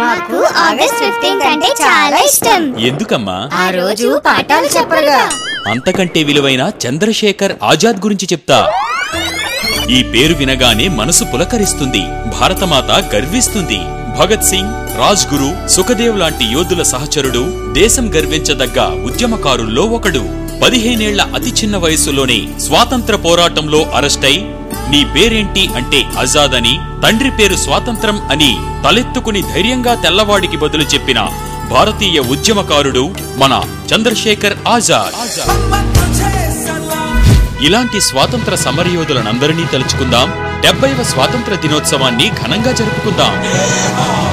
నాకు August fifteenth అంటే చాలా ఇష్టం ఎందుకమ్మా ఆ రోజు పాఠాలు చెప్పరుగా అంతకంటే విలువైన చంద్రశేఖర్ ఆజాద్ గురించి చెప్తా ఈ పేరు వినగానే మనసు పులకరిస్తుంది భారతమాత గర్విస్తుంది భగత్ సింగ్ రాజ్ గురు సుఖదేవ్ లాంటి యోధుల సహచరుడు దేశం గర్వించదగ్గ ఉద్యమకారుల్లో ఒకడు పదిహేనేళ్ల అతి చిన్న వయసులోనే స్వాతంత్ర పోరాటంలో అరెస్టై నీ పేరేంటి అంటే ఆజాద్ అని తండ్రి పేరు స్వాతంత్రం అని తలెత్తుకుని ధైర్యంగా తెల్లవాడికి బదులు చెప్పిన భారతీయ ఉద్యమకారుడు మన చంద్రశేఖర్ ఆజాద్ ఇలాంటి స్వాతంత్ర సమరయోధులనందరినీ తలుచుకుందాం డెబ్బైవ స్వాతంత్ర దినోత్సవాన్ని ఘనంగా జరుపుకుందాం